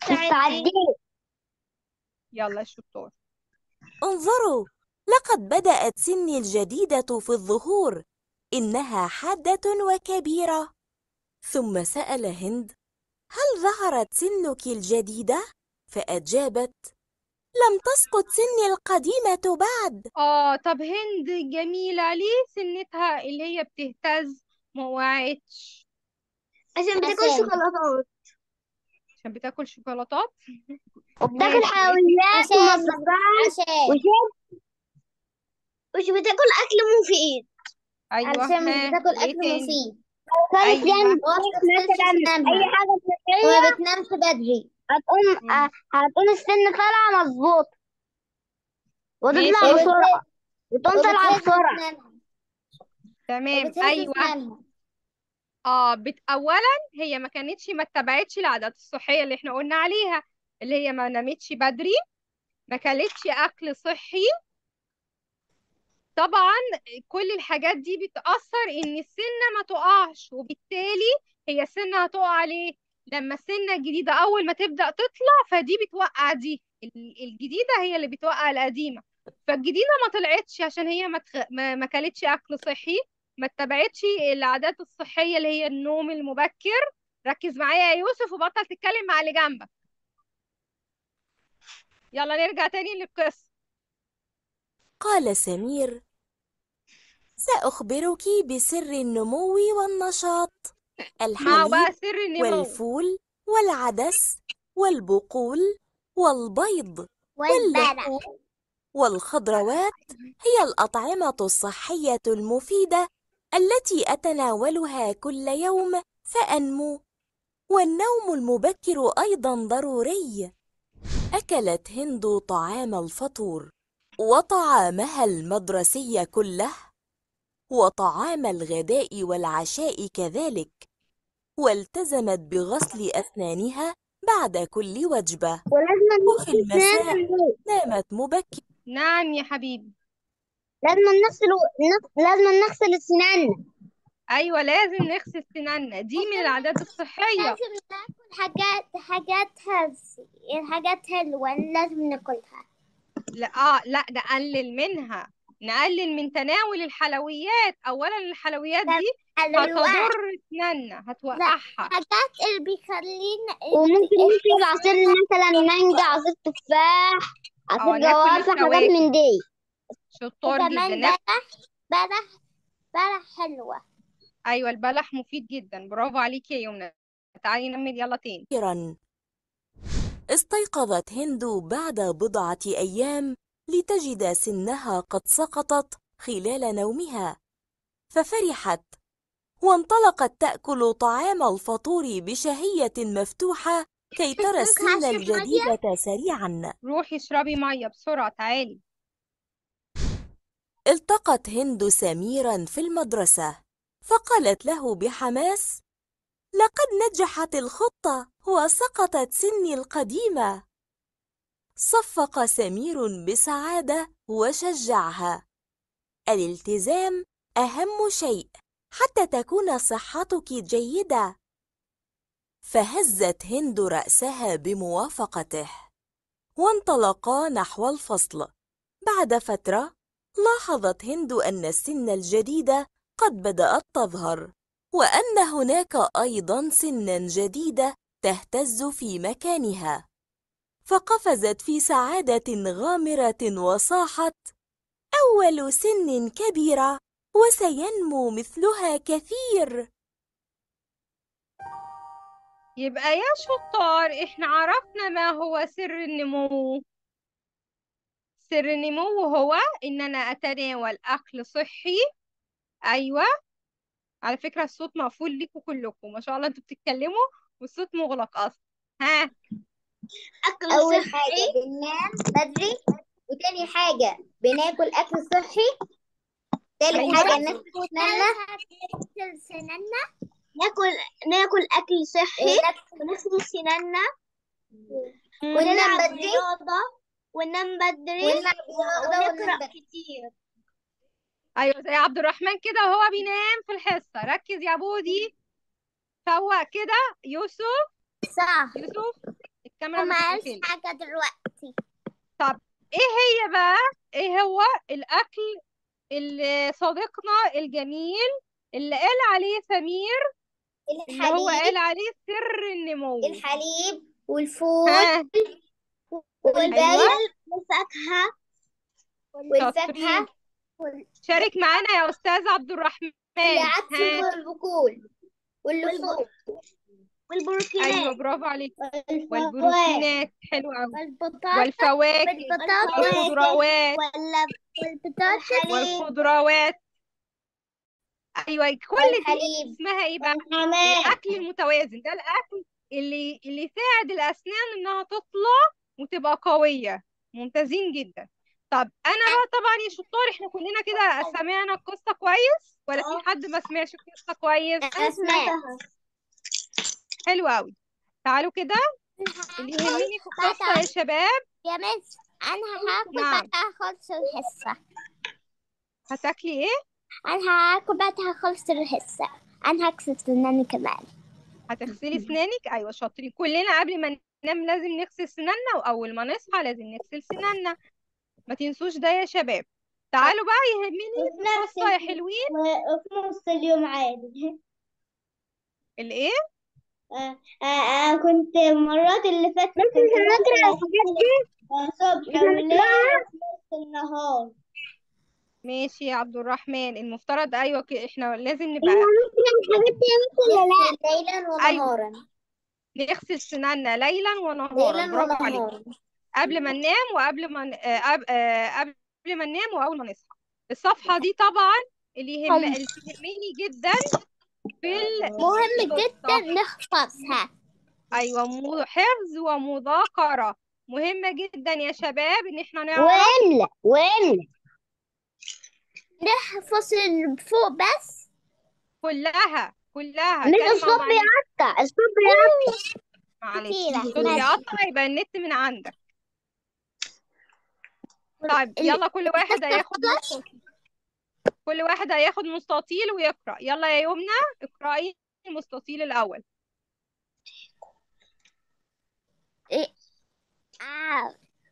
مستعدين يلا يا شطار انظروا لقد بدأت سني الجديدة في الظهور إنها حادة وكبيرة ثم سأل هند هل ظهرت سنك الجديدة؟ فأجابت لم تسقط سني القديمة بعد اه طب هند جميلة ليه سنتها اللي هي بتهتز ما وقعتش عشان بتاكل عشان. شوكولاتات عشان بتاكل شوكولاتات وبتاكل ماشي. حلويات عشان ومصبات عشان وشيب ومش بتاكل أكل مفيد ايوه علشان ها مش بتاكل ايه أكل تاني مفيد كانت أيوة. يعني مثلا مثلا أي حاجة صحية وما بتنامش بدري هتقوم مم. آه، هتقوم السن طالعة مظبوط وتطلع ماشي. بسرعة وتقوم طالعة وبتهز بسرعة أسنانها تمام وبتهز ايوه أسنانها اه بت... اولا هي ما كانتش ما اتبعتش العادات الصحيه اللي احنا قلنا عليها اللي هي ما نامتش بدري ما كلتش اكل صحي طبعا كل الحاجات دي بتأثر ان السنة ما تقعش وبالتالي هي السنة هتقع ليه لما السنة الجديدة اول ما تبدأ تطلع فدي بتوقع دي ال- الجديدة هي اللي بتوقع القديمة فالجديدة ما طلعتش عشان هي ما, تخ... ما... ما كلتش اكل صحي ما اتبعتش العادات الصحية اللي هي النوم المبكر ركز معايا يا يوسف وبطل تتكلم مع اللي جنبك يلا نرجع تاني للقصة قال سمير سأخبرك بسر النمو والنشاط ما هو بقى الحليب سر النمو والفول والعدس والبقول والبيض والبلح واللحوم والخضروات هي الأطعمة الصحية المفيدة التي أتناولها كل يوم فأنمو والنوم المبكر أيضا ضروري أكلت هند طعام الفطور وطعامها المدرسي كله وطعام الغداء والعشاء كذلك والتزمت بغسل أسنانها بعد كل وجبة ولازم وفي المساء نامت مبكرا نعم يا حبيبي لازم نغسل نغ- لازم نغسل السنان ايوه لازم نغسل سناننا دي من العادات الصحيه لازم ناكل حاجات حاجات هز حاجات حلوة لازم ناكلها لا اه لا نقلل منها نقلل من تناول الحلويات اولا الحلويات دي حلويات هتضر اسناننا هتوقعها حاجات اللي بيخلينا وممكن نشرب عصير مثلا مانجا عصير تفاح عصير اه ناكل جوافة حاجات الفواكه من دي شطار جدا وكمان ناكل بلح بلح بلح حلوة ايوه البلح مفيد جدا برافو عليكي يا يمنى تعالي نكمل يلا تاني استيقظت هند بعد بضعة أيام لتجد سنها قد سقطت خلال نومها ففرحت وانطلقت تأكل طعام الفطور بشهية مفتوحة كي ترى السن هشرب مية؟ الجديدة سريعا روحي اشربي ميه بسرعه تعالي التقت هند سميرا في المدرسة فقالت له بحماس لقد نجحت الخطة وسقطت سني القديمة صفق سمير بسعادة وشجعها الالتزام أهم شيء حتى تكون صحتك جيدة فهزت هند رأسها بموافقته وانطلقا نحو الفصل بعد فترة لاحظت هند أن السن الجديدة قد بدأت تظهر وأن هناك أيضا سنا جديدة تهتز في مكانها فقفزت في سعادة غامرة وصاحت أول سن كبيرة وسينمو مثلها كثير يبقى يا شطار احنا عرفنا ما هو سر النمو سر النمو هو ان انا اتناول اكل صحي ايوه على فكرة الصوت مقفول ليكوا كلكم ما شاء الله انتوا بتتكلموا والصوت مغلق اصلا ها أكل أول صحي حاجة بننام بدري وتاني حاجة بناكل أكل صحي تالت أيوة. حاجة نغسل سنانا ناكل ناكل أكل صحي ونغسل ونغسل سناننا وننام ونلعب بدري رياضة وننام بدري ونلعب رياضة ونقرأ وننام كتير ايوه زي عبد الرحمن كده وهو بينام في الحصة ركز يا بودي فوق كده يوسف صح يوسف الكاميرا وما ما قالش تتقفلش حاجة دلوقتي طب ايه هي بقى ايه هو الاكل اللي صديقنا الجميل اللي قال عليه سمير اللي هو الحليب قال عليه سر النمو الحليب والفول ها والبيض ايوه والفاكهة شاطرين والفاكهة شارك معانا يا استاذ عبد الرحمن والعدس ها والبقول واللحوم والبروتينات ايوه برافو عليك والفواكه والبروتينات حلو قوي والبطاطا والفواكه والبطاطا والخضروات ولا والبطاطا والخضروات ايوه كل دي والحليب اسمها ايه بقى والحمام الاكل المتوازن ده الاكل اللي اللي يساعد الاسنان انها تطلع وتبقى قويه ممتازين جدا طب انا بقى طبعا يا شطار احنا كلنا كده سمعنا القصه كويس ولا في حد ما سمعش القصه كويس أنا سمعتها حلو قوي تعالوا كده اللي يهمني في القصه يا شباب يا مس أنا هاكل نعم. بعد أخلص الحصة هتاكلي ايه أنا هاكل بعد أخلص الحصة أنا هكسر سناني كمان هتغسلي اسنانك ايوه شاطرين كلنا قبل ما ننام لازم نغسل سناننا واول ما نصحى لازم نغسل سناننا ما تنسوش ده يا شباب تعالوا بقى يهمني في القصه يا حلوين وفي نص اليوم عادي الايه آه آه آه كنت المرات اللي فاتت كنت بقرا الحاجات دي صبح وليل في نص النهار ماشي يا عبد الرحمن المفترض ايوه ك- احنا لازم نبقى الحاجات دي ولا لا ليلا أيوة. ونهارا نغسل سناننا ليلا ونهارا ليلا برافو عليك ونهارا قبل ما ننام وقبل ما ن- آه، قب- آه، قبل ما ننام واول ما نصحى الصفحة دي طبعا اللي يهم حلو. اللي تهمني جدا في ال- مهم القصة. جدا نحفظها ايوه مو- حفظ ومذاكرة مهمة جدا يا شباب ان احنا نعرف ولا ولا نحفظ اللي فوق بس كلها كلها مش كلمة الصوت ومعنى بيقطع الصوت بيقطع معلش كتيرة. الصوت ماشي. بيقطع يبقى النت من عندك طيب ال- يلا كل واحد هياخد مستطيل كل واحد هياخد مستطيل ويقرأ يلا يا يمنى اقرأي المستطيل الأول آه.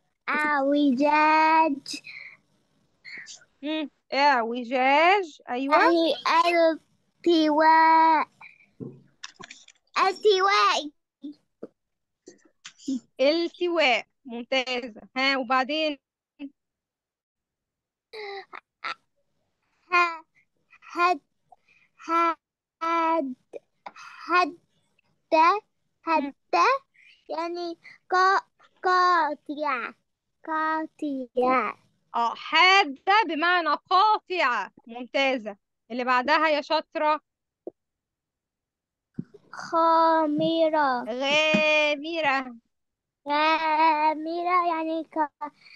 أعوجاج مم. اعوجاج أيوة أي التواء التواء التواء ممتازة ها وبعدين ه- هد هد هد هد يعني قا قاطع قاطع اه حادة بمعنى قاطعة ممتازة اللي بعدها يا شاطرة خامرة غامرة غامرة يعني ك...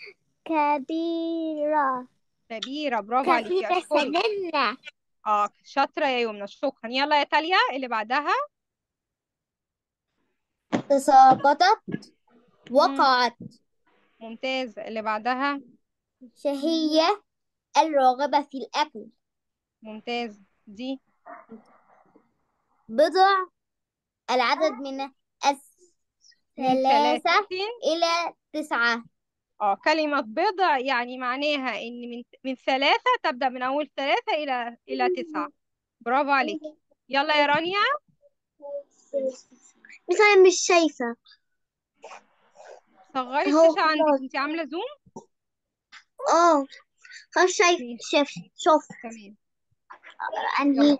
كبيرة كبيرة برافو عليكي كبيرة أشكرك سننا اه شاطرة يا يمنى شكرا يلا يا تاليا اللي بعدها تساقطت وقعت ممتازة اللي بعدها شهية الراغبة في الأكل ممتازة دي بضع العدد من من الثلاثة ثلاثة إلى تسعة اه كلمة بضع يعني معناها ان من من ثلاثة تبدأ من اول ثلاثة الى الى تسعة برافو عليكي يلا يا رانيا بس أنا مش شايفة صغري أهو الشاشة عندك خلاص. انت عاملة زوم اه خلاص شايف ماشي. شايف شوف تمام أنهي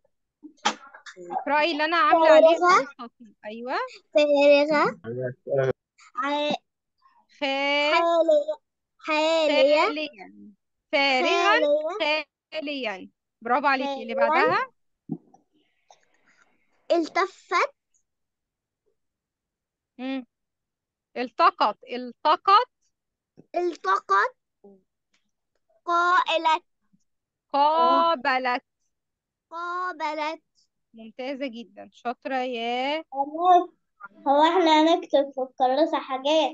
اقرأي اللي انا عاملة عليه فارغة. المستطيل ايوه فارغة ع- خ حالية حالية خاليا فارغا حالية خاليا برافو عليكي اللي خاليا. بعدها التفت مم. التقط التقط التقط قائلة قابلت قابلت ممتازة جدا شاطرة يا هو احنا هنكتب في الكراسة حاجات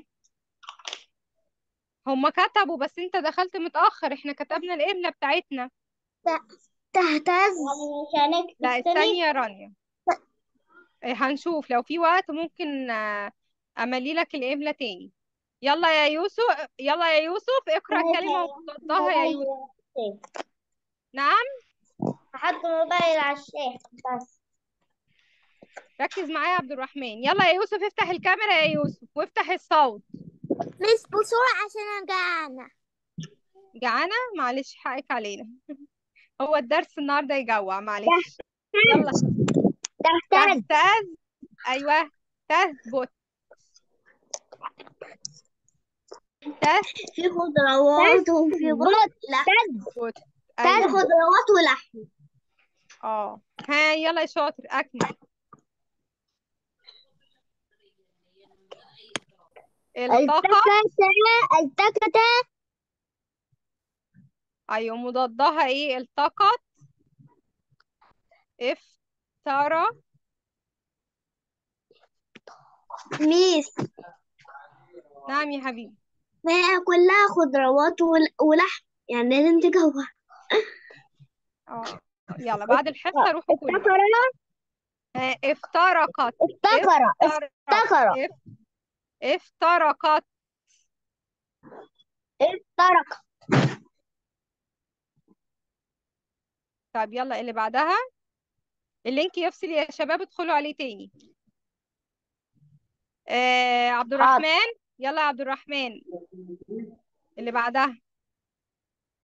هما كتبوا بس انت دخلت متأخر احنا كتبنا القبلة بتاعتنا تهتز مش هنكتب لا استني يا رانيا إيه، هنشوف لو في وقت ممكن آه، املي لك الاملا تاني يلا يا يوسف يلا يا يوسف اقرا كلمة مضادها يا يوسف نعم هحط موبايل على الشاحن بس ركز معايا يا عبد الرحمن يلا يا يوسف افتح الكاميرا يا يوسف وافتح الصوت مش بسرعة عشان أنا جعانة جعانة معلش حقك علينا هو الدرس النهارده يجوع معلش يلا تحتاج تهتز ايوه تثبت تثبت في خضروات وفي بط لا في في خضروات ولحم اه ها يلا يا شاطر اكمل التقى التكت التكت ايوه مضادها ايه التقط افترى ميس نعم يا حبيبي ما هي كلها خضروات ول- ولحم يعني لازم تجوع اه يلا بعد الحصة روحوا كلوا افتكر ها، افترقت افتكر افترق افتكر اف- افترقت افترق طب يلا اللي بعدها اللينك يفصل يا شباب ادخلوا عليه تاني آه عبد حاضر. الرحمن يلا يا عبد الرحمن اللي بعدها